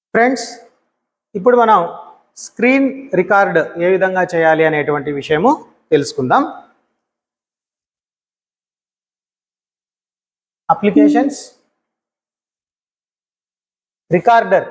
Friends ఇప్పుడు మనం screen record ఏ విధంగా చేయాలి అనేటువంటి విషయము తెలుసుకుందాం అప్లికేషన్స్ రికార్డర్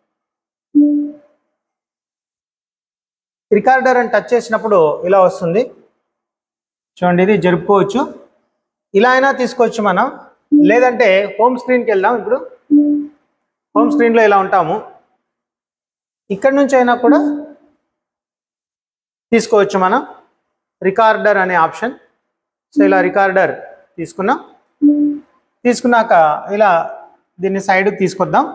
రికార్డర్ అని టచ్ చేసినప్పుడు ఇలా వస్తుంది చూడండి ఇది జరుపుకోవచ్చు ఇలా అయినా తీసుకోవచ్చు మనం లేదంటే హోమ్ స్క్రీన్కి వెళ్దాం ఇప్పుడు హోమ్ స్క్రీన్లో ఇలా ఉంటాము ఇక్కడి నుంచి అయినా కూడా తీసుకోవచ్చు మనం రికార్డర్ అనే ఆప్షన్ సో ఇలా రికార్డర్ తీసుకున్నాం తీసుకున్నాక ఇలా దీన్ని సైడ్కి తీసుకొద్దాం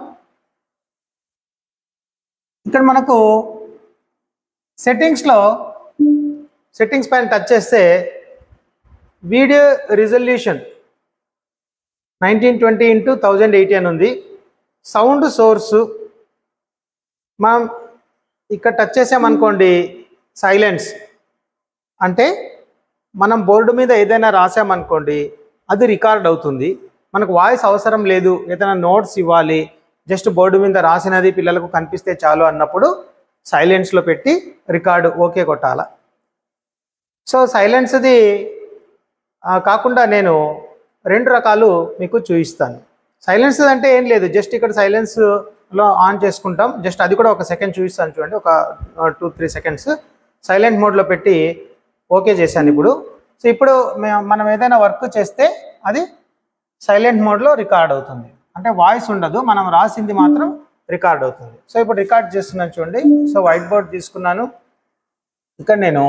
ఇక్కడ మనకు సెట్టింగ్స్లో సెట్టింగ్స్ పైన టచ్ చేస్తే video resolution nineteen twenty into thousand eighty అని ఉంది సౌండ్ సోర్సు మనం ఇక్కడ టచ్ చేసామనుకోండి సైలెన్స్ అంటే మనం బోర్డు మీద ఏదైనా రాసామనుకోండి అది రికార్డ్ అవుతుంది మనకు వాయిస్ అవసరం లేదు ఏదైనా నోట్స్ ఇవ్వాలి జస్ట్ బోర్డు మీద రాసినది పిల్లలకు కనిపిస్తే చాలు అన్నప్పుడు సైలెన్స్లో పెట్టి రికార్డు ఓకే కొట్టాల సో సైలెన్స్ది ఆ, కాకుండా నేను రెండు రకాలు మీకు చూపిస్తాను సైలెన్స్ అంటే ఏం లేదు జస్ట్ ఇక్కడ సైలెన్స్లో ఆన్ చేసుకుంటాం జస్ట్ అది కూడా ఒక సెకండ్ చూపిస్తాను చూడండి ఒక టూ త్రీ సెకండ్స్ సైలెంట్ మోడ్లో పెట్టి ఓకే చేశాను ఇప్పుడు సో ఇప్పుడు మే- మనం ఏదైనా వర్క్ చేస్తే అది సైలెంట్ మోడ్లో రికార్డ్ అవుతుంది అంటే వాయిస్ ఉండదు మనం రాసింది మాత్రం రికార్డ్ అవుతుంది సో ఇప్పుడు రికార్డ్ చేస్తున్నాను చూడండి సో వైట్ బోర్డ్ తీసుకున్నాను ఇక్కడ నేను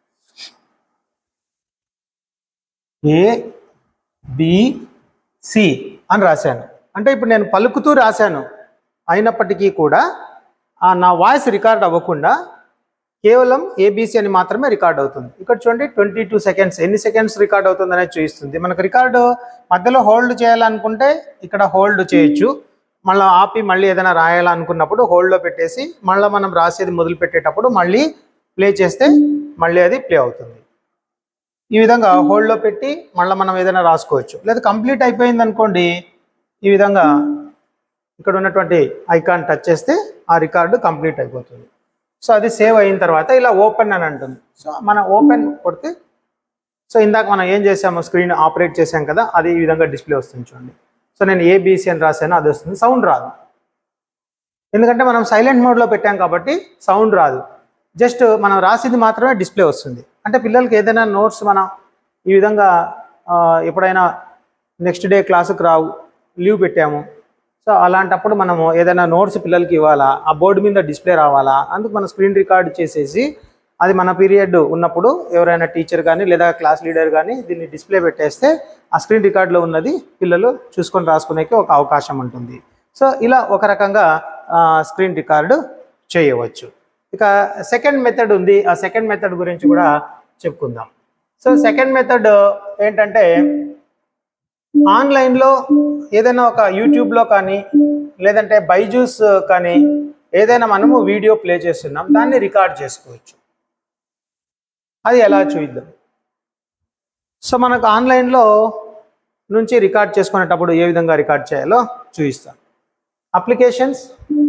ఏ బి సి అని రాశాను అంటే ఇప్పుడు నేను పలుకుతూ రాశాను అయినప్పటికీ కూడా ఆ నా వాయిస్ రికార్డ్ అవ్వకుండా కేవలం ఏబీసీ అని మాత్రమే రికార్డ్ అవుతుంది ఇక్కడ చూడండి ట్వంటీ టూ సెకండ్స్ ఎన్ని సెకండ్స్ రికార్డ్ అవుతుంది అనేది చూపిస్తుంది మనకు రికార్డు మధ్యలో హోల్డ్ చేయాలనుకుంటే ఇక్కడ హోల్డ్ చేయొచ్చు మళ్ళీ ఆపి మళ్ళీ ఏదైనా రాయాలనుకున్నప్పుడు హోల్డ్లో పెట్టేసి మళ్ళీ మనం రాసేది మొదలు పెట్టేటప్పుడు మళ్ళీ ప్లే చేస్తే మళ్ళీ అది ప్లే అవుతుంది ఈ విధంగా హోల్డ్లో పెట్టి మళ్ళీ మనం ఏదైనా రాసుకోవచ్చు లేదా కంప్లీట్ అయిపోయింది అనుకోండి ఈ విధంగా ఇక్కడ ఉన్నటువంటి ఐకాన్ టచ్ చేస్తే ఆ రికార్డు కంప్లీట్ అయిపోతుంది సో అది సేవ్ అయిన తర్వాత ఇలా ఓపెన్ అని అంటుంది సో మనం ఓపెన్ కొడితే సో ఇందాక మనం ఏం చేసాము స్క్రీన్ ఆపరేట్ చేసాం కదా అది ఈ విధంగా డిస్ప్లే వస్తుంది చూడండి సో నేను ఏబీసీ అని రాశాను అది వస్తుంది సౌండ్ రాదు ఎందుకంటే మనం సైలెంట్ మోడ్లో పెట్టాం కాబట్టి సౌండ్ రాదు జస్ట్ మనం రాసింది మాత్రమే డిస్ప్లే వస్తుంది అంటే పిల్లలకి ఏదైనా నోట్స్ మనం ఈ విధంగా ఆ, ఎప్పుడైనా నెక్స్ట్ డే క్లాసుకు రావు లీవ్ పెట్టాము సో అలాంటప్పుడు మనము ఏదైనా నోట్స్ పిల్లలకి ఇవ్వాలా ఆ బోర్డు మీద డిస్ప్లే రావాలా అందుకు మనం స్క్రీన్ రికార్డ్ చేసేసి అది మన పీరియడ్ ఉన్నప్పుడు ఎవరైనా టీచర్ కానీ లేదా క్లాస్ లీడర్ కానీ దీన్ని డిస్ప్లే పెట్టేస్తే ఆ స్క్రీన్ రికార్డులో ఉన్నది పిల్లలు చూసుకొని రాసుకునేకి ఒక అవకాశం ఉంటుంది సో ఇలా ఒక రకంగా ఆ, స్క్రీన్ రికార్డు చేయవచ్చు ఇక సెకండ్ మెథడ్ ఉంది ఆ సెకండ్ మెథడ్ గురించి కూడా చెప్పుకుందాం సో సెకండ్ మెథడ్ ఏంటంటే ఆన్లైన్లో ఏదైనా ఒక యూట్యూబ్లో కానీ లేదంటే బైజూస్ కానీ ఏదైనా మనము వీడియో ప్లే చేస్తున్నాం దాన్ని రికార్డ్ చేసుకోవచ్చు అది ఎలా చూద్దాం సో మనకు ఆన్లైన్లో నుంచి రికార్డ్ చేసుకునేటప్పుడు ఏ విధంగా రికార్డ్ చేయాలో చూపిస్తాను అప్లికేషన్స్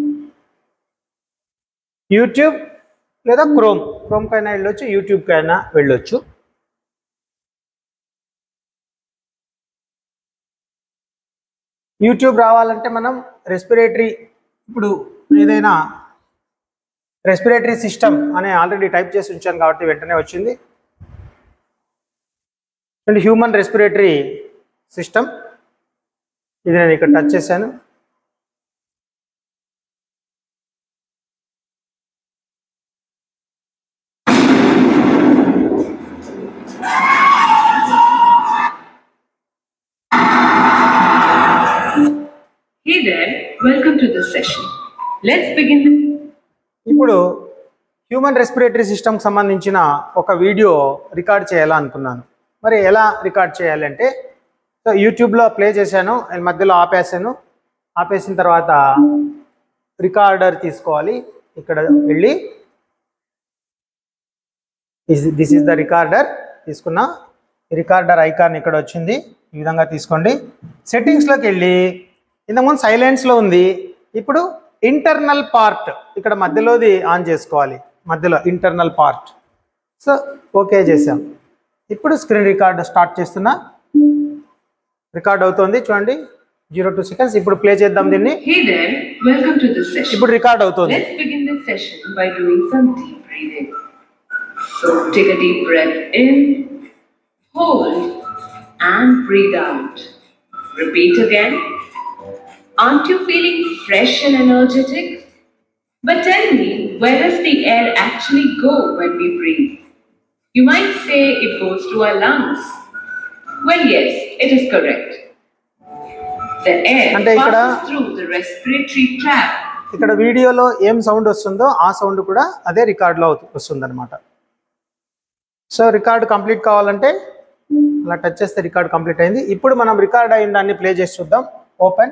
యూట్యూబ్ లేదా క్రోమ్ క్రోమ్కైనా వెళ్ళొచ్చు యూట్యూబ్కైనా వెళ్ళొచ్చు యూట్యూబ్ రావాలంటే మనం రెస్పిరేటరీ ఇప్పుడు ఏదైనా రెస్పిరేటరీ సిస్టమ్ అనే ఆల్రెడీ టైప్ చేసి ఉంచాను కాబట్టి వెంటనే వచ్చింది అండ్ హ్యూమన్ రెస్పిరేటరీ సిస్టమ్ ఇది నేను ఇక్కడ టచ్ చేశాను Hey there, welcome to this session. Let's begin the ఇప్పుడు హ్యూమన్ రెస్పిరేటరీ సిస్టమ్కి సంబంధించిన ఒక వీడియో రికార్డ్ చేయాలనుకున్నాను మరి ఎలా రికార్డ్ చేయాలంటే సో యూట్యూబ్లో ప్లే చేశాను అండ్ మధ్యలో ఆపేసాను ఆపేసిన తర్వాత రికార్డర్ తీసుకోవాలి ఇక్కడ వెళ్ళి దిస్ ఈస్ ద రికార్డర్ తీసుకున్నా రికార్డర్ ఐకాన్ ఇక్కడ వచ్చింది ఈ విధంగా తీసుకోండి సెట్టింగ్స్లోకి వెళ్ళి ఇంతకుముందు సైలెన్స్లో ఉంది ఇప్పుడు ఇంటర్నల్ పార్ట్ ఇక్కడ మధ్యలోది ఆన్ చేసుకోవాలి మధ్యలో ఇంటర్నల్ పార్ట్ సో ఓకే చేసాం ఇప్పుడు స్క్రీన్ రికార్డ్ స్టార్ట్ చేస్తున్నా రికార్డ్ అవుతోంది చూడండి జీరో టూ సెకండ్స్ ఇప్పుడు ప్లే చేద్దాం దీన్ని Hey there, welcome to this session. ఇప్పుడు రికార్డ్ అవుతోంది Let's begin this session by doing some deep breathing. So take a deep breath in, hold, and breathe out. Repeat again. Aren't you feeling fresh and energetic? But tell me, where does the air actually go when we breathe? You might say it goes to our lungs. Well, yes, it is correct. The air అంటే ఇక్కడ- passes through the respiratory tract ఇక్కడ వీడియోలో ఏం sound వస్తుందో ఆ sound కూడా అదే రికార్డ్లో వస్తుంది అనమాట సో రికార్డ్ కంప్లీట్ కావాలంటే అలా టచ్ చేస్తే రికార్డ్ కంప్లీట్ అయింది ఇప్పుడు మనం రికార్డ్ అయిన దాన్ని ప్లే చేసి చూద్దాం open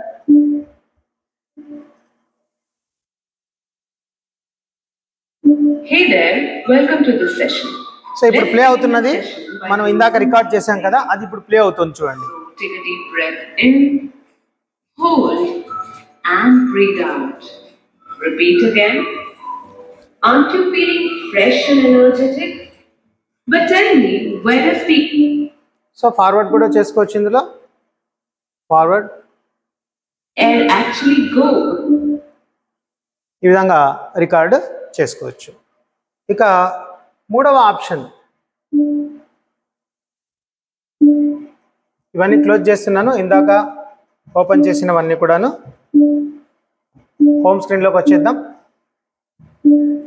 Hey there, welcome to this session. So ఇప్పుడు ప్లే అవుతున్నది మనం ఇందాక రికార్డ్ చేసాం కదా అది ఇప్పుడు ప్లే అవుతుంది చూడండి So take a deep breath in, hold, and breathe out. Repeat again. Aren't you feeling fresh and energetic? But tell me, where does the so forward కూడా చేసుకోవచ్చు ఇందులో ఫార్వర్డ్ air actually go? ఈ విధంగా record చేసుకోవచ్చు ఇక మూడవ option ఇవన్నీ close చేస్తున్నాను ఇందాక ఓపెన్ చేసినవన్నీ కూడాను హోమ్ స్క్రీన్లోకి వచ్చేద్దాం